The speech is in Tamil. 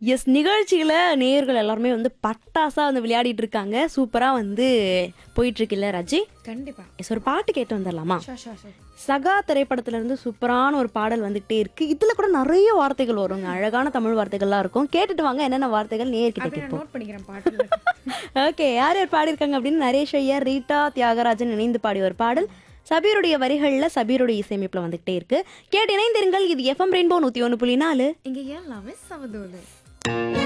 எஸ் நிகழ்ச்சியில் நேயர்கள் எல்லாருமே வந்து பட்டாசாக வந்து விளையாடிட்டு இருக்காங்க சூப்பராக வந்து போயிட்டு இருக்குல்ல ராஜி கண்டிப்பா எஸ் ஒரு பாட்டு கேட்டு வந்துடலாமா ஷா ஷா ஷா சகா திரைப்படத்துல இருந்து சூப்பரான ஒரு பாடல் வந்துகிட்டே இருக்கு இதுல கூட நிறைய வார்த்தைகள் வருங்க அழகான தமிழ் வார்த்தைகள்லாம் இருக்கும் கேட்டுட்டு வாங்க என்னென்ன வார்த்தைகள் நேர்கிட்ட அப்படி நான் கேட்போம் நோட் பண்ணிக்கிறேன் பாட்டு ஓகே யார் யார் பாடியிருக்காங்க அப்படின்னு நரேஷ் ஐயர் ரீட்டா தியாகராஜன் இணைந்து பாடிய ஒரு பாடல் சபீருடைய வரிகளில் சபீருடைய இசையமைப்பில் வந்துகிட்டே இருக்கு கேட்டு இணைந்திருங்கள் இது எஃப்எம் ரெயின்போ நூற்றி ஒன்று புள்ளி நாலு இங்க எல்லாமே சமதோலை